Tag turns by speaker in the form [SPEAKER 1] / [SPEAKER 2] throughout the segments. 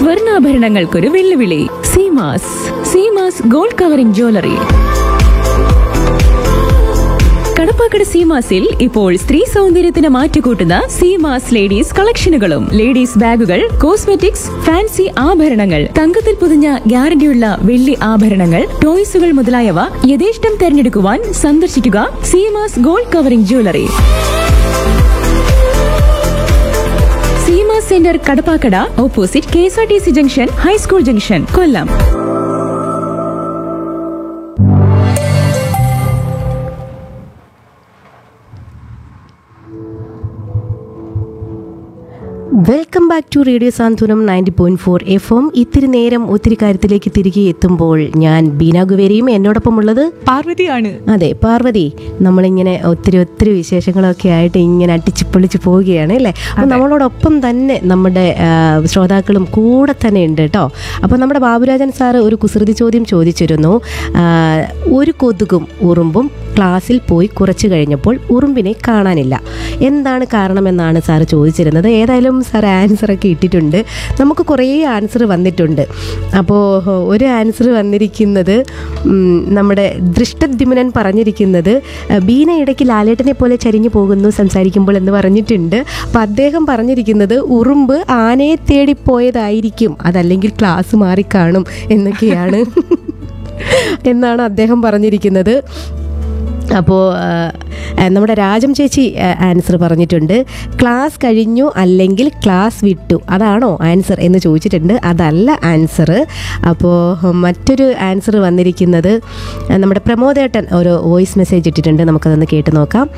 [SPEAKER 1] സ്വർണ്ണാഭരണങ്ങൾക്കൊരു വെല്ലുവിളി Seemas Seemas gold covering jewellery Kadappakada സീമാസിൽ ഇപ്പോൾ സ്ത്രീ സൗന്ദര്യത്തിന് മാറ്റുകൂട്ടുന്ന സീമാസ് ലേഡീസ് കളക്ഷനുകളും ലേഡീസ് ബാഗുകൾ കോസ്മെറ്റിക്സ് ഫാൻസി ആഭരണങ്ങൾ തങ്കത്തിൽ പൊതിഞ്ഞ ഗ്യാരണ്ടിയുള്ള വെള്ളി ആഭരണങ്ങൾ ടോയ്സുകൾ മുതലായവ യഥേഷ്ടം തെരഞ്ഞെടുക്കുവാൻ സന്ദർശിക്കുക Seemas gold covering jewellery Seema centre Kadappakada opposite K S R T C junction high school junction Kollam
[SPEAKER 2] welcome back to radio Santhwanam ninety point four F M ഇത്തിരി നേരം ഒത്തിരി കാര്യത്തിലേക്ക് തിരികെ എത്തുമ്പോൾ ഞാൻ ബീന ഗുവേരിയും എന്നോടൊപ്പം ഉള്ളത്
[SPEAKER 1] പാർവതിയാണ്
[SPEAKER 2] അതെ പാർവതി നമ്മളിങ്ങനെ ഒത്തിരി ഒത്തിരി വിശേഷങ്ങളൊക്കെ ആയിട്ട് ഇങ്ങനെ അട്ടിച്ച് പൊളിച്ച് പോവുകയാണ് അല്ലേ അപ്പം നമ്മളോടൊപ്പം തന്നെ നമ്മുടെ ആ, ശ്രോതാക്കളും കൂടെ തന്നെ ഉണ്ട് കേട്ടോ അപ്പോൾ നമ്മുടെ ബാബുരാജൻ സാറ് ഒരു കുസൃതി ചോദ്യം ചോദിച്ചിരുന്നു ആ, ഒരു കൊതുകും ഉറുമ്പും ക്ലാസ്സിൽ പോയി കുറച്ച് കഴിഞ്ഞപ്പോൾ ഉറുമ്പിനെ കാണാനില്ല എന്താണ് കാരണമെന്നാണ് സാറ് ചോദിച്ചിരുന്നത് ഏതായാലും സാർ ആൻസറൊക്കെ ഇട്ടിട്ടുണ്ട് നമുക്ക് കുറേ ആൻസർ വന്നിട്ടുണ്ട് അപ്പോൾ ഒരു ആൻസർ വന്നിരിക്കുന്നത് ഉം, നമ്മുടെ ദൃഷ്ടദ്യുമ്നൻ പറഞ്ഞിരിക്കുന്നത് അഹ്, ബീന ഇടയ്ക്ക് ലാലേട്ടനെ പോലെ ചരിഞ്ഞു പോകുന്നു സംസാരിക്കുമ്പോൾ എന്ന് പറഞ്ഞിട്ടുണ്ട് അപ്പോൾ അദ്ദേഹം പറഞ്ഞിരിക്കുന്നത് ഉറുമ്പ് ആനയെ തേടിപ്പോയതായിരിക്കും അതല്ലെങ്കിൽ ക്ലാസ് മാറിക്കാണും എന്നൊക്കെയാണ് എന്നാണ് അദ്ദേഹം പറഞ്ഞിരിക്കുന്നത് അപ്പോൾ നമ്മുടെ രാജം ചേച്ചി ആൻസർ പറഞ്ഞിട്ടുണ്ട് ക്ലാസ് കഴിഞ്ഞു അല്ലെങ്കിൽ ക്ലാസ് വിട്ടു അതാണോ ആൻസർ എന്ന് ചോദിച്ചിട്ടുണ്ട് അതല്ല ആൻസർ അപ്പോൾ മറ്റൊരു ആൻസർ വന്നിരിക്കുന്നത് ആ, നമ്മുടെ പ്രമോദേട്ടൻ ഒരു വോയിസ് മെസ്സേജ് ഇട്ടിട്ടുണ്ട് നമുക്കതൊന്ന് കേട്ട് നോക്കാം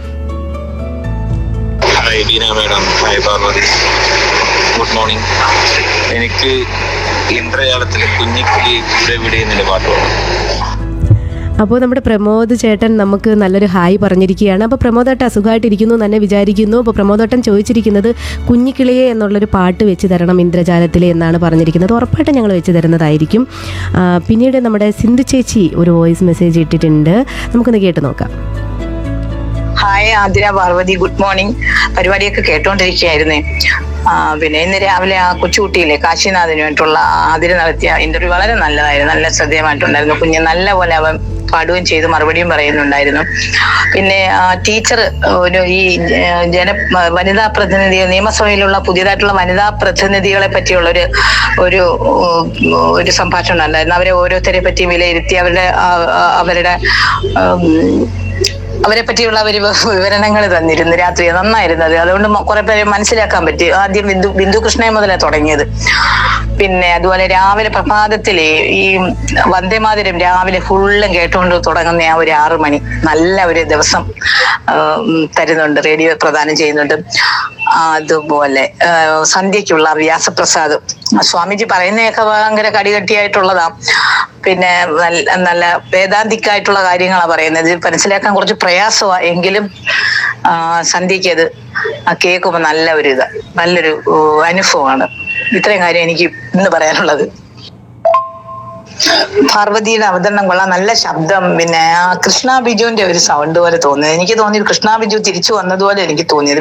[SPEAKER 3] hi Beena madam hi Parvathy good morning എനിക്ക് ഇന്ദ്രജാലത്തിലെ കുഞ്ഞിക്കിളി ഇവിടെ ഇവിടെ എന്നുള്ള പാട്ട് വേണം
[SPEAKER 2] അപ്പോൾ നമ്മുടെ പ്രമോദ് ചേട്ടൻ നമുക്ക് നല്ലൊരു ഹായ് പറഞ്ഞിരിക്കുകയാണ് അപ്പോൾ പ്രമോദേട്ടൻ അസുഖമായിട്ടിരിക്കുന്നു എന്ന് തന്നെ വിചാരിക്കുന്നു അപ്പോൾ പ്രമോദേട്ടൻ ചോദിച്ചിരിക്കുന്നത് കുഞ്ഞിക്കിളിയെ എന്നുള്ളൊരു പാട്ട് വെച്ച് തരണം ഇന്ദ്രജാലത്തിലെ എന്നാണ് പറഞ്ഞിരിക്കുന്നത് ഉറപ്പായിട്ടും ഞങ്ങൾ വെച്ച് തരുന്നതായിരിക്കും ആ, പിന്നീട് നമ്മുടെ സിന്ധു ചേച്ചി ഒരു വോയിസ് മെസ്സേജ് ഇട്ടിട്ടുണ്ട് നമുക്കൊന്ന് കേട്ട് നോക്കാം
[SPEAKER 4] hi Athira Parvathy good morning പരിപാടിയൊക്കെ കേട്ടോണ്ടിരിക്കുകയായിരുന്നേ ആ, പിന്നെ ഇന്ന് രാവിലെ ആ കൊച്ചുകുട്ടിയിലെ കാശിനാഥനുമായിട്ടുള്ള ആതിര നടത്തിയ ഇന്റർവ്യൂ വളരെ നല്ലതായിരുന്നു നല്ല ശ്രദ്ധേയമായിട്ടുണ്ടായിരുന്നു കുഞ്ഞ് നല്ല പോലെ അവൻ പാടുകയും ചെയ്ത് മറുപടിയും പറയുന്നുണ്ടായിരുന്നു പിന്നെ ടീച്ചർ ഒരു ഈ ഏർ, ജന വനിതാ പ്രതിനിധി നിയമസഭയിലുള്ള പുതിയതായിട്ടുള്ള വനിതാ പ്രതിനിധികളെ പറ്റിയുള്ള ഒരു ഒരു ഉം, ഒരു സംഭാഷണം ഉണ്ടായിരുന്നു അവരെ ഓരോരുത്തരെ പറ്റി വിലയിരുത്തി അവരുടെ ആ, ആ, അവരുടെ ഉം, അവരെ പറ്റിയുള്ള ഒരു വിവരണങ്ങൾ തന്നിരുന്നു രാത്രി നന്നായിരുന്നു അത് അതുകൊണ്ട് മ- കുറെ പേരെ മനസ്സിലാക്കാൻ പറ്റി ആദ്യം ബിന്ദു ബിന്ദു കൃഷ്ണയെ മുതലേ തുടങ്ങിയത് പിന്നെ അതുപോലെ രാവിലെ പ്രഭാതത്തിലെ ഈ വന്ദേമാതരം രാവിലെ ഫുള്ളും കേട്ടുകൊണ്ട് തുടങ്ങുന്ന ആ ഒരു ആറു മണി നല്ല ഒരു ദിവസം ആ, ഉം, തരുന്നുണ്ട് റേഡിയോ പ്രദാനം ചെയ്യുന്നുണ്ട് അതുപോലെ ആ, സന്ധ്യയ്ക്കുള്ള വ്യാസപ്രസാദ് സ്വാമിജി പറയുന്നതൊക്കെ ഭയങ്കര കടികട്ടിയായിട്ടുള്ളതാ പിന്നെ നല്ല നല്ല വേദാന്തിക്കായിട്ടുള്ള കാര്യങ്ങളാണ് പറയുന്നത് ഇത് മനസ്സിലാക്കാൻ കുറച്ച് പ്രയാസമാണ് എങ്കിലും ആ, സന്ധ്യയ്ക്ക് അത് ആ കേൾക്കുമ്പോൾ നല്ല ഒരു ഇത് നല്ലൊരു ഊ, അനുഭവമാണ് ഇത്രയും കാര്യം എനിക്ക് ഇന്ന് പറയാനുള്ളത് പാർവതിയുടെ അവതരണം കൊള്ളാം നല്ല ശബ്ദം പിന്നെ ആ കൃഷ്ണ ബിജുവിന്റെ ഒരു സൗണ്ട് പോലെ തോന്നിയത് എനിക്ക് തോന്നിയത് കൃഷ്ണ ബിജു തിരിച്ചു വന്നതുപോലെ എനിക്ക് തോന്നിയത്